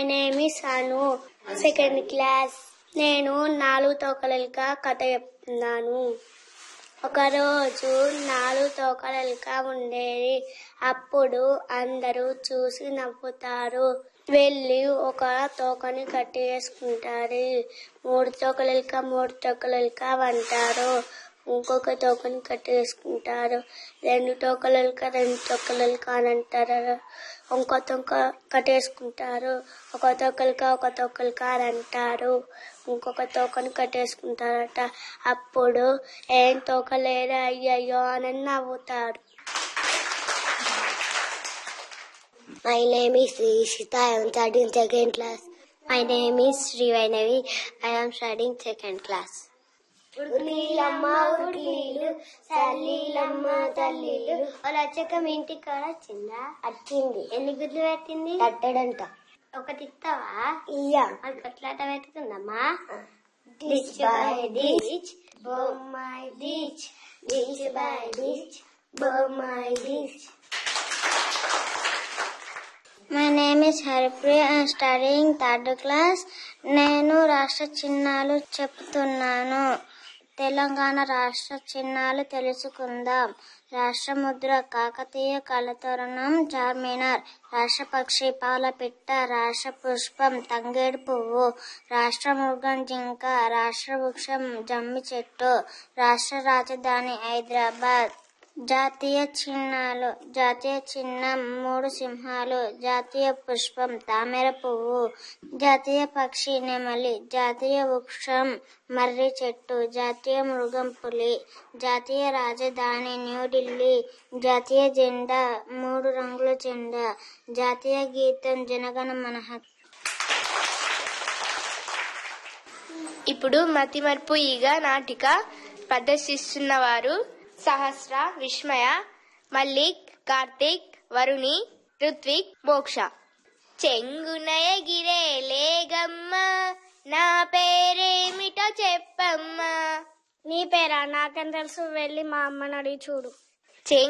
Name is Anu second class నేను నాలుగు తోకలెలుక కథ చెప్తున్నాను ఒకరోజు నాలుగు తోకలెలుక ఉండేది అప్పుడు అందరూ చూసి నవ్వుతారు వెళ్ళి ఒక తోకని కట్టి వేసుకుంటారు మూడు తోకలెలుక మూడు తోకలెలుక అంటారు ఇంకొక తోకని కట్టి వేసుకుంటారు రెండు తోకలెలుక రెండు తోకలెలుక అని అంటారు ఇంకో తొక్క కట్టేసుకుంటారు ఒక తొక్కలక ఒక తొక్కలక అని అంటారు ఇంకొక తోకని కట్టేసుకుంటారట అప్పుడు ఏం తోకలేదా అయ్యయ్యో అని నవ్వుతారు My name is Ishita. I am studying second class. My name is Sri Vainavi. I am studying second class. ఉర్లీలమ్మ ఉర్లీలు సల్లీలమ్మ తల్లీలు వచ్చాక మీ ఇంటికి కూడా వచ్చిందా వచ్చింది ఎన్ని గుడ్లు పెట్టింది కట్టడంట ఒకటి ఇస్తావా ఇయ్యా అది కొట్లాట పెట్టుకుందమ్మా Ditch by ditch, boom my ditch ditch by ditch, burn my ditch. My name is Haripriya I studying third class నేను రాష్ట్ర చిహ్నాలు చెప్తున్నాను తెలంగాణ రాష్ట్ర చిహ్నాలు తెలుసుకుందాం రాష్ట్ర ముద్ర కాకతీయ కళతోరణం చార్మినార్ రాష్ట్ర పక్షి పాలపిట్ట రాష్ట్ర పుష్పం తంగేడు పువ్వు రాష్ట్ర మృగం జింక రాష్ట్ర వృక్షం జమ్మి చెట్టు రాష్ట్ర రాజధాని హైదరాబాద్ జాతీయ చిహ్నాలు జాతీయ చిహ్నం మూడు సింహాలు జాతీయ పుష్పం తామర పువ్వు జాతీయ పక్షి నెమలి జాతీయ వృక్షం మర్రి చెట్టు జాతీయ మృగం పులి జాతీయ రాజధాని న్యూఢిల్లీ జాతీయ జెండా మూడు రంగుల జెండా జాతీయ గీతం జనగణ మనహ ఇప్పుడు మతిమర్పు ఈగ నాటిక ప్రదర్శిస్తున్న వారు సహస్ర విస్మయ మల్లిక్ కార్తీక్ వరుణి ఋత్విక్ మోక్ష చెంగున ఎగిరే లేగమ్మ నా పేరేమిటో చెప్పమ్మా నీ పేరా నాకేం తెలుసు వెళ్ళి మా అమ్మని అడిగి చూడు చెంగు